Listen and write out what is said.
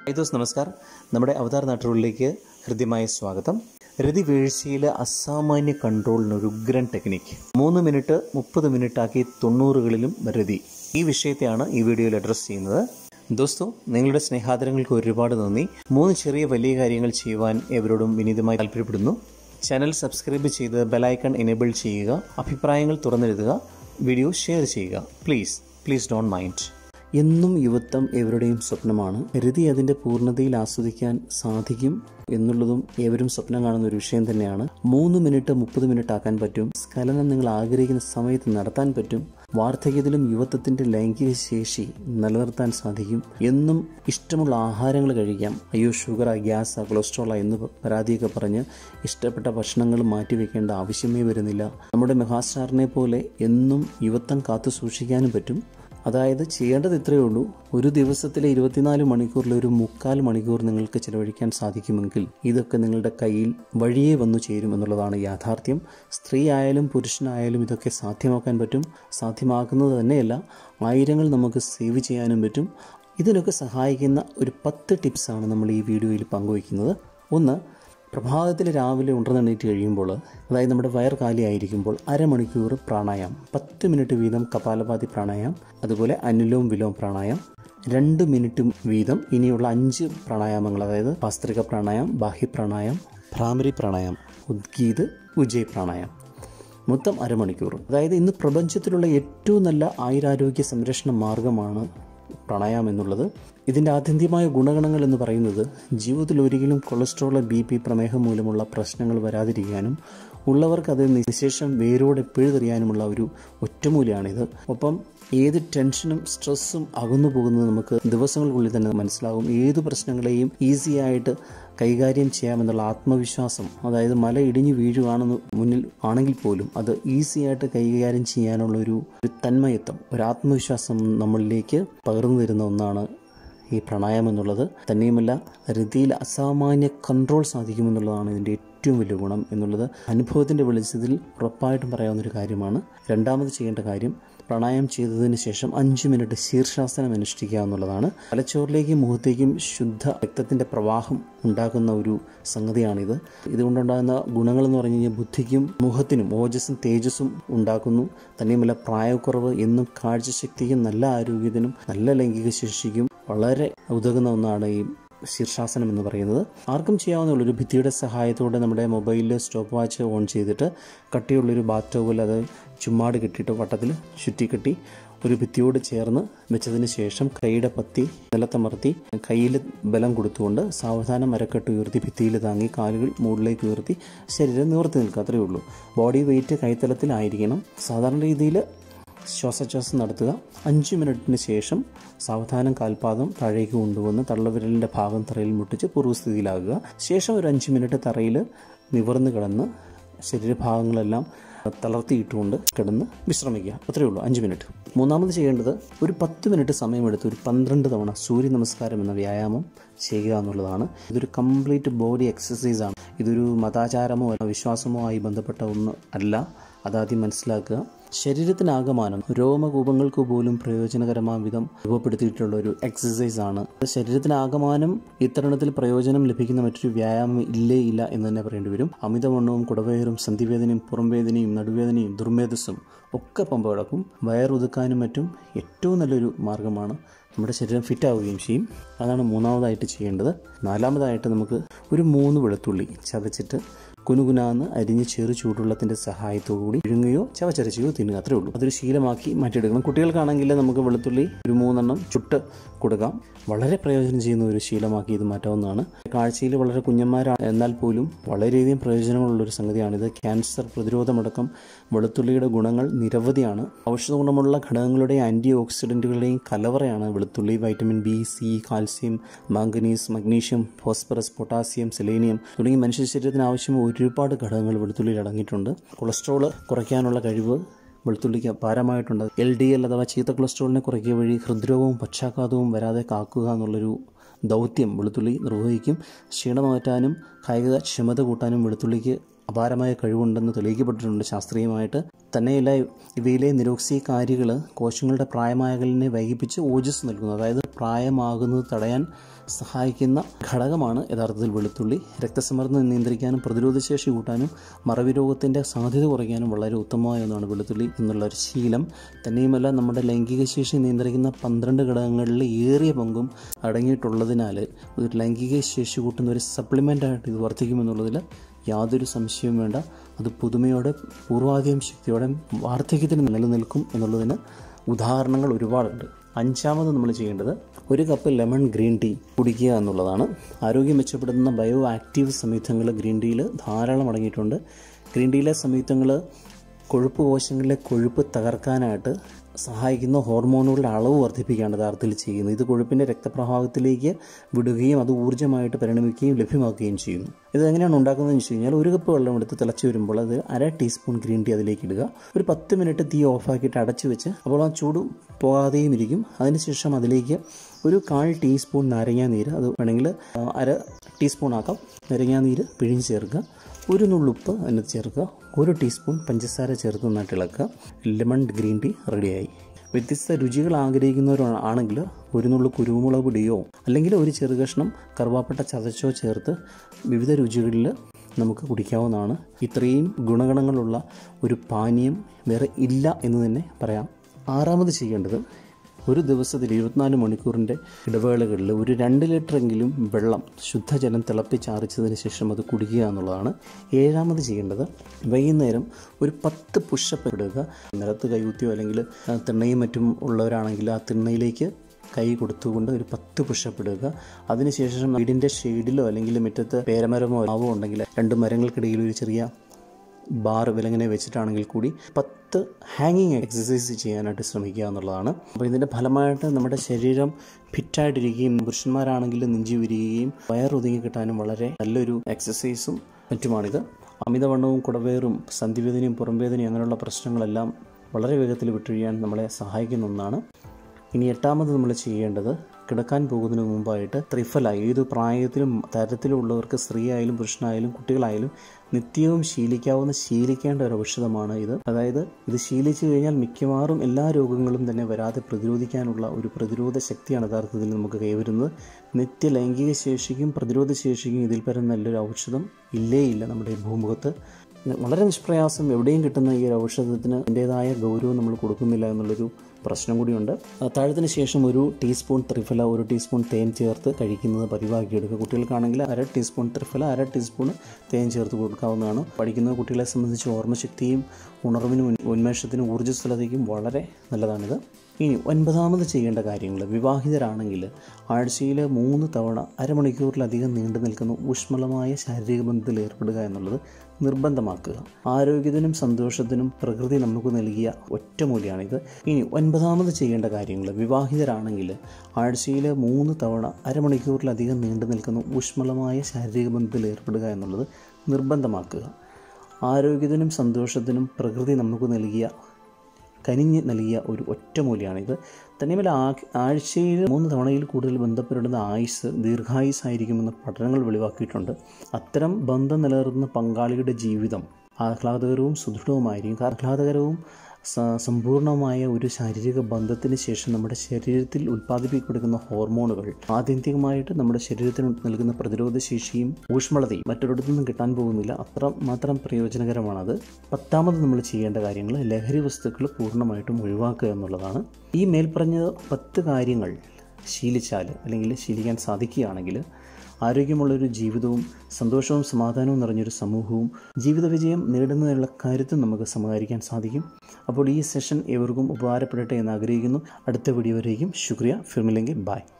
ഐദോസ് നമസ്കാർ നമ്മുടെ അവതാർ നാട്ടുകളിലേക്ക് ഹൃദ്യമായ സ്വാഗതം രതി വീഴ്ചയിലെ അസാമാന്യ കൺട്രോളിന് ഒരു ഉഗ്രൻ ടെക്നിക്ക് മൂന്ന് മിനിറ്റ് മുപ്പത് മിനിറ്റ് ആക്കി തൊണ്ണൂറുകളിലും രതി ഈ വിഷയത്തെയാണ് ഈ വീഡിയോയിൽ അഡ്രസ്സ് ചെയ്യുന്നത് ദോസ്തോ നിങ്ങളുടെ സ്നേഹാദരങ്ങൾക്ക് ഒരുപാട് നന്ദി മൂന്ന് ചെറിയ വലിയ കാര്യങ്ങൾ ചെയ്യുവാൻ എവരോടും വിനീതമായി താല്പര്യപ്പെടുന്നു ചാനൽ സബ്സ്ക്രൈബ് ചെയ്ത് ബെലൈക്കൺ എനേബിൾ ചെയ്യുക അഭിപ്രായങ്ങൾ തുറന്നെഴുതുക വീഡിയോ ഷെയർ ചെയ്യുക പ്ലീസ് പ്ലീസ് ഡോണ്ട് മൈൻഡ് എന്നും യുവത്വം എവരുടെയും സ്വപ്നമാണ് രതി അതിന്റെ പൂർണ്ണതയിൽ ആസ്വദിക്കാൻ സാധിക്കും എന്നുള്ളതും ഏവരും സ്വപ്നം കാണുന്ന ഒരു വിഷയം തന്നെയാണ് മൂന്ന് മിനിറ്റ് മുപ്പത് മിനിറ്റ് ആക്കാൻ പറ്റും സ്ഖലനം നിങ്ങൾ ആഗ്രഹിക്കുന്ന സമയത്ത് നടത്താൻ പറ്റും വാർദ്ധക്യത്തിലും യുവത്വത്തിന്റെ ലൈംഗിക ശേഷി നിലനിർത്താൻ സാധിക്കും എന്നും ഇഷ്ടമുള്ള ആഹാരങ്ങൾ കഴിക്കാം അയ്യോ ഷുഗറാ ഗ്യാസാ കൊളസ്ട്രോളാ എന്ന് പരാതിയൊക്കെ പറഞ്ഞ് ഇഷ്ടപ്പെട്ട ഭക്ഷണങ്ങൾ മാറ്റിവെക്കേണ്ട ആവശ്യമേ വരുന്നില്ല നമ്മുടെ മെഗാസ്റ്റാറിനെ പോലെ എന്നും യുവത്വം കാത്തു സൂക്ഷിക്കാനും പറ്റും അതായത് ചെയ്യേണ്ടത് ഇത്രയേ ഉള്ളൂ ഒരു ദിവസത്തിലെ ഇരുപത്തിനാല് മണിക്കൂറിൽ ഒരു മുക്കാൽ മണിക്കൂർ നിങ്ങൾക്ക് ചിലവഴിക്കാൻ സാധിക്കുമെങ്കിൽ ഇതൊക്കെ നിങ്ങളുടെ കയ്യിൽ വഴിയേ വന്നു ചേരും എന്നുള്ളതാണ് യാഥാർത്ഥ്യം സ്ത്രീ ആയാലും പുരുഷനായാലും ഇതൊക്കെ സാധ്യമാക്കാൻ പറ്റും സാധ്യമാക്കുന്നത് തന്നെയല്ല ആയിരങ്ങൾ നമുക്ക് സേവ് ചെയ്യാനും പറ്റും ഇതിനൊക്കെ സഹായിക്കുന്ന ഒരു പത്ത് ടിപ്സാണ് നമ്മൾ ഈ വീഡിയോയിൽ പങ്കുവയ്ക്കുന്നത് ഒന്ന് പ്രഭാതത്തിൽ രാവിലെ ഉണർന്നെണീറ്റ് കഴിയുമ്പോൾ അതായത് നമ്മുടെ വയർ കാലിയായിരിക്കുമ്പോൾ അരമണിക്കൂർ പ്രാണായാം പത്ത് മിനിറ്റ് വീതം കപാലഭാതി പ്രാണായാം അതുപോലെ അനുലോം വിലോം പ്രാണായാം രണ്ട് മിനിറ്റ് വീതം ഇനിയുള്ള അഞ്ച് പ്രാണായാമങ്ങൾ അതായത് പാസ്ത്രിക പ്രാണായാം ബാഹ്യ പ്രാണായാം ഭ്രാമരി പ്രാണായാം ഉദ്ഗീത് ഉജയ് പ്രാണായാം മൊത്തം അരമണിക്കൂർ അതായത് ഇന്ന് പ്രപഞ്ചത്തിലുള്ള ഏറ്റവും നല്ല ആയുരാരോഗ്യ സംരക്ഷണ മാർഗമാണ് പ്രാണായാമം എന്നുള്ളത് ഇതിൻ്റെ ആത്യന്തികമായ ഗുണഗണങ്ങൾ എന്ന് പറയുന്നത് ജീവിതത്തിൽ ഒരിക്കലും കൊളസ്ട്രോൾ ബി പി പ്രമേഹം മൂലമുള്ള പ്രശ്നങ്ങൾ വരാതിരിക്കാനും ഉള്ളവർക്ക് അത് നിശേഷം വേരോടെ പിഴുതെറിയാനുമുള്ള ഒരു ഒറ്റമൂലിയാണിത് ഒപ്പം ഏത് ടെൻഷനും സ്ട്രെസ്സും അകന്നു പോകുന്നത് നമുക്ക് ദിവസങ്ങൾക്കുള്ളിൽ തന്നെ മനസ്സിലാകും ഏത് പ്രശ്നങ്ങളെയും ഈസി ആയിട്ട് കൈകാര്യം ചെയ്യാമെന്നുള്ള ആത്മവിശ്വാസം അതായത് മല ഇടിഞ്ഞു വീഴുകയാണെന്ന് മുന്നിൽ ആണെങ്കിൽ പോലും അത് ഈസി ആയിട്ട് കൈകാര്യം ചെയ്യാനുള്ള ഒരു ഒരു തന്മയത്വം ഒരു ആത്മവിശ്വാസം നമ്മളിലേക്ക് പകർന്നു തരുന്ന ഒന്നാണ് ഈ പ്രാണായാമം എന്നുള്ളത് തന്നെയുമല്ല രതിയിൽ അസാമാന്യ കൺട്രോൾ സാധിക്കുമെന്നുള്ളതാണ് ഇതിൻ്റെ ഏറ്റവും വലിയ ഗുണം എന്നുള്ളത് അനുഭവത്തിൻ്റെ വെളിച്ചത്തിൽ ഉറപ്പായിട്ടും പറയാവുന്ന ഒരു കാര്യമാണ് രണ്ടാമത് ചെയ്യേണ്ട കാര്യം പ്രാണായാമം ചെയ്തതിന് ശേഷം അഞ്ച് മിനിറ്റ് ശീർഷാസനം അനുഷ്ഠിക്കുക എന്നുള്ളതാണ് തലച്ചോറിലേക്കും മുഖത്തേക്കും ശുദ്ധ രക്തത്തിൻ്റെ പ്രവാഹം ഉണ്ടാക്കുന്ന ഒരു സംഗതിയാണിത് ഇതുകൊണ്ടുണ്ടാകുന്ന ഗുണങ്ങൾ എന്ന് പറഞ്ഞു കഴിഞ്ഞാൽ ബുദ്ധിക്കും മുഖത്തിനും ഓജസ്സും തേജസ്സും ഉണ്ടാക്കുന്നു തന്നെയുമല്ല പ്രായക്കുറവ് എന്നും കാഴ്ചശക്തിക്കും നല്ല ആരോഗ്യത്തിനും നല്ല ലൈംഗിക ശേഷിക്കും വളരെ ഉതകുന്ന ഒന്നാണ് ഈ ശീർഷാസനം എന്ന് പറയുന്നത് ആർക്കും ചെയ്യാവുന്ന ഒരു ഭിത്തിയുടെ സഹായത്തോടെ നമ്മുടെ മൊബൈലിൽ സ്റ്റോപ്പ് വാച്ച് ഓൺ ചെയ്തിട്ട് കട്ടിയുള്ളൊരു ബാത്ത് ടോവിൽ അത് ചുമ്മാട് കെട്ടിയിട്ട് വട്ടത്തിൽ ചുറ്റിക്കെട്ടി ഒരു ഭിത്തിയോട് ചേർന്ന് വെച്ചതിന് ശേഷം കൈയുടെ പത്തി നിലത്തമർത്തി കയ്യിൽ ബലം കൊടുത്തുകൊണ്ട് സാവധാനം മരക്കെട്ട് ഉയർത്തി ഭിത്തിയിൽ താങ്ങി കാലുകൾ മുകളിലേക്ക് ഉയർത്തി ശരീരം നിവർത്തി നിൽക്കുക അത്രയേ ഉള്ളൂ ബോഡി വെയിറ്റ് കൈത്തലത്തിലായിരിക്കണം സാധാരണ രീതിയിൽ ശ്വാസോച്ഛ്വാസം നടത്തുക അഞ്ച് മിനിറ്റിന് ശേഷം സാവധാനം കാൽപാദം താഴേക്ക് കൊണ്ടുവന്ന് തള്ളവിരലിൻ്റെ ഭാഗം തറയിൽ മുട്ടിച്ച് പൂർവ്വസ്ഥിതിയിലാകുക ശേഷം ഒരു അഞ്ച് മിനിറ്റ് തറയിൽ നിവർന്ന് കിടന്ന് ശരീരഭാഗങ്ങളെല്ലാം തളർത്തിയിട്ടുകൊണ്ട് കിടന്ന് വിശ്രമിക്കുക അത്രയേ ഉള്ളൂ അഞ്ച് മിനിറ്റ് മൂന്നാമത് ചെയ്യേണ്ടത് ഒരു പത്ത് മിനിറ്റ് സമയമെടുത്ത് ഒരു പന്ത്രണ്ട് തവണ സൂര്യ നമസ്കാരം എന്ന വ്യായാമം ചെയ്യുക എന്നുള്ളതാണ് ഇതൊരു കംപ്ലീറ്റ് ബോഡി എക്സസൈസ് ആണ് ഇതൊരു മതാചാരമോ വിശ്വാസമോ ആയി ബന്ധപ്പെട്ട ഒന്ന് അല്ല അതാദ്യം മനസ്സിലാക്കുക ശരീരത്തിനാകമാനം രോമകൂപങ്ങൾക്ക് പോലും പ്രയോജനകരമായ വിധം രൂപപ്പെടുത്തിയിട്ടുള്ള ഒരു എക്സസൈസ് ആണ് ശരീരത്തിനാകമാനം ഇത്തരണത്തിൽ പ്രയോജനം ലഭിക്കുന്ന മറ്റൊരു വ്യായാമം ഇല്ലേ ഇല്ല എന്ന് തന്നെ പറയേണ്ടി വരും അമിതവണ്ണവും കുടവയറും സന്ധിവേദനയും പുറംവേദനയും നടുവേദനയും ദുർമേധസ്സും ഒക്കെ പമ്പ കിടക്കും വയറുതുക്കാനും മറ്റും ഏറ്റവും നല്ലൊരു മാർഗമാണ് നമ്മുടെ ശരീരം ഫിറ്റ് ആവുകയും ചെയ്യും അതാണ് മൂന്നാമതായിട്ട് ചെയ്യേണ്ടത് നാലാമതായിട്ട് നമുക്ക് ഒരു മൂന്ന് വെളുത്തുള്ളി ചതച്ചിട്ട് കുനുകുനാന്ന് അരിഞ്ഞ് ചെറു ചൂടുവെള്ളത്തിൻ്റെ സഹായത്തോടുകൂടി വിഴുങ്ങുകയോ ചവച്ചരച്ചുകയോ തിന്നുക അത്രേ ഉള്ളൂ അതൊരു ശീലമാക്കി മാറ്റിയെടുക്കണം കുട്ടികൾക്കാണെങ്കിൽ നമുക്ക് വെളുത്തുള്ളി ഒരു മൂന്നെണ്ണം ചുട്ട് കൊടുക്കാം വളരെ പ്രയോജനം ചെയ്യുന്ന ഒരു ശീലമാക്കി ഇത് മാറ്റാവുന്നതാണ് കാഴ്ചയിൽ വളരെ കുഞ്ഞന്മാരാണ് എന്നാൽ പോലും വളരെയധികം പ്രയോജനങ്ങളുള്ള ഒരു സംഗതിയാണിത് ക്യാൻസർ പ്രതിരോധമടക്കം വെളുത്തുള്ളിയുടെ ഗുണങ്ങൾ നിരവധിയാണ് ഔഷധ ഗുണമുള്ള ഘടകങ്ങളുടെയും ആൻറ്റി ഓക്സിഡൻറ്റുകളുടെയും കലവറയാണ് വെളുത്തുള്ളി vitamin B C calcium manganese magnesium phosphorus potassium selenium തുടങ്ങി മനുഷ്യ ശരീരത്തിന് ആവശ്യമായ ഒരുപാട് ഘടകങ്ങൾ വെളുത്തുള്ളിയിൽ അടങ്ങിയിട്ടുണ്ട് കൊളസ്ട്രോൾ കുറയ്ക്കാനുള്ള കഴിവ് വെളുത്തുള്ളിക്ക് അപാരമായിട്ടുണ്ട് എൽ ഡി എൽ അഥവാ ചീത്ത കൊളസ്ട്രോളിനെ കുറയ്ക്കുക വഴി ഹൃദ്രോഗവും പക്ഷാഘാതവും വരാതെ കാക്കുക എന്നുള്ളൊരു ദൗത്യം വെളുത്തുള്ളി നിർവഹിക്കും ക്ഷീണം മാറ്റാനും കായിക ക്ഷമത കൂട്ടാനും വെളുത്തുള്ളിക്ക് അപാരമായ കഴിവുണ്ടെന്ന് തെളിയിക്കപ്പെട്ടിട്ടുണ്ട് ശാസ്ത്രീയമായിട്ട് തന്നെയല്ല ഇവയിലെ നിരോക്സികാരികൾ കോശങ്ങളുടെ പ്രായമാകലിനെ വൈകിപ്പിച്ച് ഓജസ് നൽകുന്നു അതായത് പ്രായമാകുന്നത് തടയാൻ സഹായിക്കുന്ന ഘടകമാണ് യഥാർത്ഥത്തിൽ വെളുത്തുള്ളി രക്തസമ്മർദ്ദം നിയന്ത്രിക്കാനും പ്രതിരോധശേഷി കൂട്ടാനും മറവി രോഗത്തിൻ്റെ സാധ്യത കുറയ്ക്കാനും വളരെ ഉത്തമമായ ഒന്നാണ് വെളുത്തുള്ളി എന്നുള്ള ഒരു ശീലം തന്നെയുമല്ല നമ്മുടെ ലൈംഗിക ശേഷി നിയന്ത്രിക്കുന്ന പന്ത്രണ്ട് ഘടകങ്ങളിൽ ഏറിയ പങ്കും അടങ്ങിയിട്ടുള്ളതിനാൽ ഒരു ലൈംഗിക ശേഷി കൂട്ടുന്ന ഒരു സപ്ലിമെൻ്റായിട്ട് ഇത് വർദ്ധിക്കുമെന്നുള്ളതിൽ യാതൊരു സംശയവും വേണ്ട അത് പുതുമയോടെ പൂർവാധികം ശക്തിയോടെ വാർദ്ധക്യത്തിന് നിലനിൽക്കും എന്നുള്ളതിന് ഉദാഹരണങ്ങൾ ഒരുപാടുണ്ട് അഞ്ചാമത് നമ്മൾ ചെയ്യേണ്ടത് ഒരു കപ്പ് ലെമൺ ഗ്രീൻ ടീ കുടിക്കുക എന്നുള്ളതാണ് ആരോഗ്യം മെച്ചപ്പെടുത്തുന്ന ബയോ ആക്റ്റീവ് സംയുക്തങ്ങൾ ഗ്രീൻ ടീയിൽ ധാരാളം അടങ്ങിയിട്ടുണ്ട് ഗ്രീൻ ടീയിലെ സംയുക്തങ്ങൾ കൊഴുപ്പ് കോശങ്ങളിലെ കൊഴുപ്പ് തകർക്കാനായിട്ട് സഹായിക്കുന്ന ഹോർമോണുകളുടെ അളവ് വർദ്ധിപ്പിക്കുകയാണ് യഥാർത്ഥത്തിൽ ചെയ്യുന്നത് ഇത് കൊഴുപ്പിൻ്റെ രക്തപ്രവാഹത്തിലേക്ക് വിടുകയും അത് ഊർജ്ജമായിട്ട് പരിണമിക്കുകയും ലഭ്യമാക്കുകയും ചെയ്യുന്നു ഇത് എങ്ങനെയാണ് ഉണ്ടാക്കുന്നതെന്ന് വെച്ച് കഴിഞ്ഞാൽ ഒരു കപ്പ് വെള്ളം എടുത്ത് തിളച്ച് വരുമ്പോൾ അത് അര ടീസ്പൂൺ ഗ്രീൻ ടീ അതിലേക്ക് ഇടുക ഒരു പത്ത് മിനിറ്റ് തീ ഓഫാക്കിയിട്ട് അടച്ചു വെച്ച് അപ്പോൾ ആ ചൂട് പോകാതെയും ഇരിക്കും അതിനുശേഷം അതിലേക്ക് ഒരു കാൽ ടീസ്പൂൺ നാരങ്ങാ നീര് അത് വേണമെങ്കിൽ അര ടീസ്പൂൺ ആക്കാം നാരങ്ങാ നീര് പിഴിഞ്ഞ് ചേർക്കുക ഒരു നുള്ളുപ്പ് അതിനകത്ത് ചേർക്കുക ഒരു ടീസ്പൂൺ പഞ്ചസാര ചേർത്ത് നന്നായിട്ട് ഇളക്കുക ലെമൺ ഗ്രീൻ ടീ റെഡിയായി വ്യത്യസ്ത രുചികൾ ആഗ്രഹിക്കുന്നവരാണെങ്കിൽ ഒരു നുള്ളു കുരുമുളക് പൊടിയോ അല്ലെങ്കിൽ ഒരു ചെറുകഷ്ണം കറുവാപ്പട്ട ചതച്ചോ ചേർത്ത് വിവിധ രുചികളിൽ നമുക്ക് കുടിക്കാവുന്നതാണ് ഇത്രയും ഗുണഗണങ്ങളുള്ള ഒരു പാനീയം വേറെ ഇല്ല എന്ന് തന്നെ പറയാം ആറാമത് ചെയ്യേണ്ടത് ഒരു ദിവസത്തിൽ ഇരുപത്തിനാല് മണിക്കൂറിൻ്റെ ഇടവേളകളിൽ ഒരു രണ്ട് ലിറ്ററെങ്കിലും വെള്ളം ശുദ്ധജലം തിളപ്പിച്ചാറിച്ചതിന് ശേഷം അത് കുടിക്കുക എന്നുള്ളതാണ് ഏഴാമത് ചെയ്യേണ്ടത് വൈകുന്നേരം ഒരു പത്ത് പുഷപ്പ് ഇടുക നിലത്ത് കൈകുത്തിയോ അല്ലെങ്കിൽ തിണ്ണയും മറ്റും ഉള്ളവരാണെങ്കിൽ ആ തിണ്ണയിലേക്ക് കൈ കൊടുത്തുകൊണ്ട് ഒരു പത്ത് പുഷപ്പ് ഇടുക അതിനുശേഷം വീടിൻ്റെ ഷെയ്ഡിലോ അല്ലെങ്കിൽ മുറ്റത്ത് പേരമരമോ ആവോ ഉണ്ടെങ്കിൽ രണ്ട് മരങ്ങൾക്കിടയിൽ ഒരു ചെറിയ ബാർ വിലങ്ങനെ വെച്ചിട്ടാണെങ്കിൽ കൂടി പത്ത് ഹാങ്ങിങ് എക്സസൈസ് ചെയ്യാനായിട്ട് ശ്രമിക്കുക എന്നുള്ളതാണ് അപ്പോൾ ഇതിൻ്റെ ഫലമായിട്ട് നമ്മുടെ ശരീരം ഫിറ്റായിട്ടിരിക്കുകയും പുരുഷന്മാരാണെങ്കിൽ നെഞ്ചി വിരിയുകയും വയറൊതുങ്ങി കിട്ടാനും വളരെ നല്ലൊരു എക്സസൈസും മറ്റുമാണിത് അമിതവണ്ണവും കുടവേറും സന്ധിവേദനയും പുറംവേദനയും അങ്ങനെയുള്ള പ്രശ്നങ്ങളെല്ലാം വളരെ വേഗത്തിൽ വിട്ടൊഴിയാൻ നമ്മളെ സഹായിക്കുന്ന ഒന്നാണ് ഇനി എട്ടാമത് നമ്മൾ ചെയ്യേണ്ടത് കിടക്കാൻ പോകുന്നതിന് മുമ്പായിട്ട് ത്രിഫല ഏത് പ്രായത്തിലും തരത്തിലുള്ളവർക്ക് സ്ത്രീ ആയാലും പുരുഷനായാലും കുട്ടികളായാലും നിത്യവും ശീലിക്കാവുന്ന ശീലിക്കേണ്ട ഒരു ഔഷധമാണ് ഇത് അതായത് ഇത് ശീലിച്ചു കഴിഞ്ഞാൽ മിക്കവാറും എല്ലാ രോഗങ്ങളും തന്നെ വരാതെ പ്രതിരോധിക്കാനുള്ള ഒരു പ്രതിരോധ ശക്തിയാണ് യഥാർത്ഥത്തിൽ നമുക്ക് കൈവരുന്നത് നിത്യ ലൈംഗിക ശേഷിക്കും പ്രതിരോധ ശേഷിക്കും ഇതിൽ പരം നല്ലൊരു ഔഷധം ഇല്ലേ ഇല്ല നമ്മുടെ ഈ ഭൂമുഖത്ത് വളരെ നിഷ്പ്രയാസം എവിടെയും കിട്ടുന്ന ഈ ഒരു ഔഷധത്തിന് അതിൻ്റേതായ ഗൗരവം നമ്മൾ കൊടുക്കുന്നില്ല എന്നുള്ളൊരു പ്രശ്നം കൂടിയുണ്ട് അത്താഴത്തിന് ശേഷം ഒരു ടീസ്പൂൺ ത്രിഫല ഒരു ടീസ്പൂൺ തേൻ ചേർത്ത് കഴിക്കുന്നത് പതിവാക്കിയെടുക്കുക കുട്ടികൾക്കാണെങ്കിൽ അര ടീസ്പൂൺ ത്രിഫല അര ടീസ്പൂൺ തേൻ ചേർത്ത് കൊടുക്കാവുന്നതാണ് പഠിക്കുന്ന കുട്ടികളെ സംബന്ധിച്ച് ഓർമ്മശക്തിയും ഉണർവിനും ഉന്മേഷത്തിനും ഊർജ്ജസ്വലതയ്ക്കും വളരെ നല്ലതാണിത് ഇനി ഒൻപതാമത് ചെയ്യേണ്ട കാര്യങ്ങൾ വിവാഹിതരാണെങ്കിൽ ആഴ്ചയിൽ മൂന്ന് തവണ അരമണിക്കൂറിലധികം നീണ്ടു നിൽക്കുന്ന ഊഷ്മളമായ ശാരീരിക ബന്ധത്തിൽ ഏർപ്പെടുക എന്നുള്ളത് നിർബന്ധമാക്കുക ആരോഗ്യത്തിനും സന്തോഷത്തിനും പ്രകൃതി നമുക്ക് നൽകിയ ഒറ്റമൂലിയാണിത് ഇനി ഒൻപതാമത് ചെയ്യേണ്ട കാര്യങ്ങൾ വിവാഹിതരാണെങ്കിൽ ആഴ്ചയിൽ മൂന്ന് തവണ അരമണിക്കൂറിലധികം നീണ്ടു നിൽക്കുന്ന ഊഷ്മളമായ ശാരീരിക ബന്ധത്തിൽ ഏർപ്പെടുക എന്നുള്ളത് നിർബന്ധമാക്കുക ആരോഗ്യത്തിനും സന്തോഷത്തിനും പ്രകൃതി നമുക്ക് നൽകിയ കനിഞ്ഞ് നൽകിയ ഒരു ഒറ്റമൂലിയാണിത് തന്നെയുമല്ല ആ ആഴ്ചയിൽ മൂന്ന് തവണയിൽ കൂടുതൽ ബന്ധപ്പെടുന്ന ആയുസ് ദീർഘായുസ് ആയിരിക്കുമെന്ന് പഠനങ്ങൾ വെളിവാക്കിയിട്ടുണ്ട് അത്തരം ബന്ധം നിലനിർത്തുന്ന പങ്കാളിയുടെ ജീവിതം ആഹ്ലാദകരവും സുദൃഢവുമായിരിക്കും ആഹ്ലാദകരവും സമ്പൂർണമായ ഒരു ശാരീരിക ബന്ധത്തിന് ശേഷം നമ്മുടെ ശരീരത്തിൽ ഉൽപ്പാദിപ്പിക്കപ്പെടുന്ന ഹോർമോണുകൾ ആത്യന്തികമായിട്ട് നമ്മുടെ ശരീരത്തിന് നൽകുന്ന പ്രതിരോധ ശേഷിയും ഊഷ്മളതയും മറ്റൊരിടത്തു നിന്നും കിട്ടാൻ പോകുന്നില്ല അത്ര മാത്രം പ്രയോജനകരമാണത് പത്താമത് നമ്മൾ ചെയ്യേണ്ട കാര്യങ്ങൾ ലഹരി വസ്തുക്കൾ പൂർണ്ണമായിട്ടും ഒഴിവാക്കുക എന്നുള്ളതാണ് ഈ മേൽപ്പറഞ്ഞ പത്ത് കാര്യങ്ങൾ ശീലിച്ചാൽ അല്ലെങ്കിൽ ശീലിക്കാൻ സാധിക്കുകയാണെങ്കിൽ ആരോഗ്യമുള്ളൊരു ജീവിതവും സന്തോഷവും സമാധാനവും നിറഞ്ഞൊരു സമൂഹവും ജീവിത വിജയം നേടുന്നതിനുള്ള കാര്യത്തിൽ നമുക്ക് സമാഹരിക്കാൻ സാധിക്കും അപ്പോൾ ഈ സെഷൻ ഏവർക്കും ഉപകാരപ്പെടട്ടെ എന്ന് ആഗ്രഹിക്കുന്നു അടുത്ത വീഡിയോ വരേക്കും ശുക്രിയ ഫിർമില്ലെങ്കിൽ ബായ്